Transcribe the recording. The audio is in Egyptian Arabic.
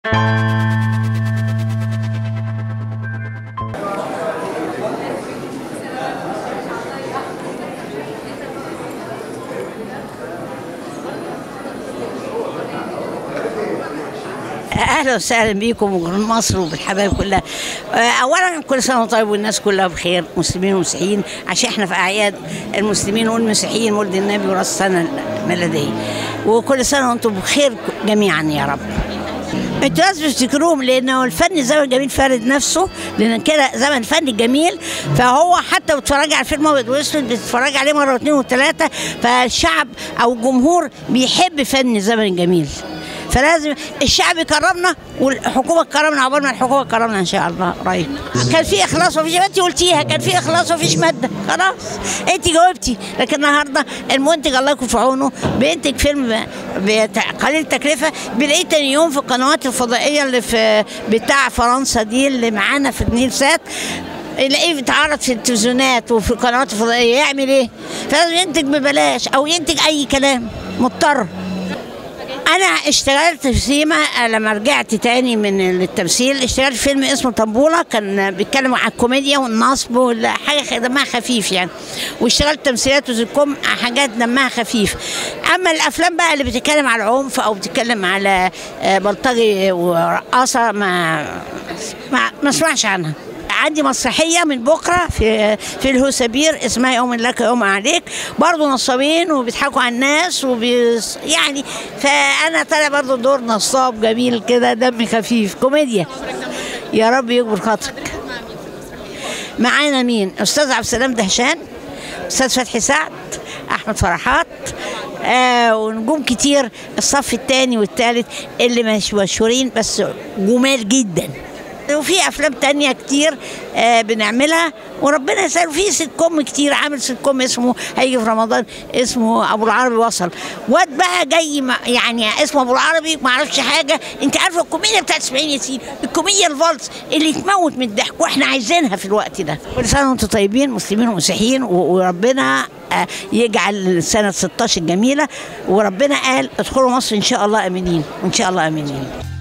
اهلا وسهلا بيكم ومصر وبالحبايب كلها آه، اولا كل سنه وانتم طيب والناس كلها بخير مسلمين ومسيحيين عشان احنا في اعياد المسلمين والمسيحيين مولد النبي وراس السنه الميلاديه وكل سنه وانتم بخير جميعا يا رب انتوا لازم تفتكروهم لانه الفن زمن جميل فارد نفسه لان كده زمن فن جميل فهو حتى بتتفرجي على فيلم ابيض واسود بتتفرجي عليه مره واثنين وثلاثه فالشعب او الجمهور بيحب فن زمن جميل فلازم الشعب يكرمنا والحكومه تكرمنا عقبال ما الحكومه تكرمنا ان شاء الله قريب كان في اخلاص وفيش انت قلتيها كان في اخلاص وفيش ماده خلاص انت جاوبتي لكن النهارده المنتج الله يكون في عونه بينتج فيلم بتاع قليل التكلفه بنلاقيه تاني يوم في القنوات الفضائيه اللي في بتاع فرنسا دي اللي معانا في النيل سات يلاقيه بيتعرض في التلفزيونات وفي القنوات الفضائيه يعمل ايه؟ فلازم ينتج ببلاش او ينتج اي كلام مضطر انا اشتغلت في سيما لما رجعت تاني من التمثيل اشتغلت في فيلم اسمه طنبوله كان بيتكلم عن الكوميديا والنصب وحاجه دمها خفيف يعني واشتغلت تمثيلات وزيكم حاجات دمها خفيف اما الافلام بقى اللي بتتكلم على العنف او بتتكلم على آه، بلطجي ورقاصه ما ما ما اسمعش عنها عندي مسرحيه من بكره في في الهوسبير اسمها يوم لك يوم عليك برضه نصابين وبيضحكوا على الناس وبيس يعني فانا طالع برضه دور نصاب جميل كده دم خفيف كوميديا يا رب يكبر خاطرك معانا مين استاذ عبد السلام دهشان استاذ فتحي سعد احمد فرحات آه ونجوم كتير الصف الثاني والثالث اللي مش مشهورين بس جمال جدا وفي افلام تانية كتير آه بنعملها وربنا يسهل في سيت كوم كتير عامل سيت كوم اسمه هيجي في رمضان اسمه ابو العربي وصل واد بقى جاي مع- يعني اسمه ابو العربي ما اعرفش حاجه انت عارفه الكوميديا بتاعت اسماعيل ياسين الكوميديا الفالس اللي تموت من الضحك واحنا عايزينها في الوقت ده كل سنه وانتم طيبين مسلمين ومسيحيين و- وربنا آه، يجعل سنه 16 جميله وربنا قال ادخلوا مصر ان شاء الله امنين وان شاء الله امنين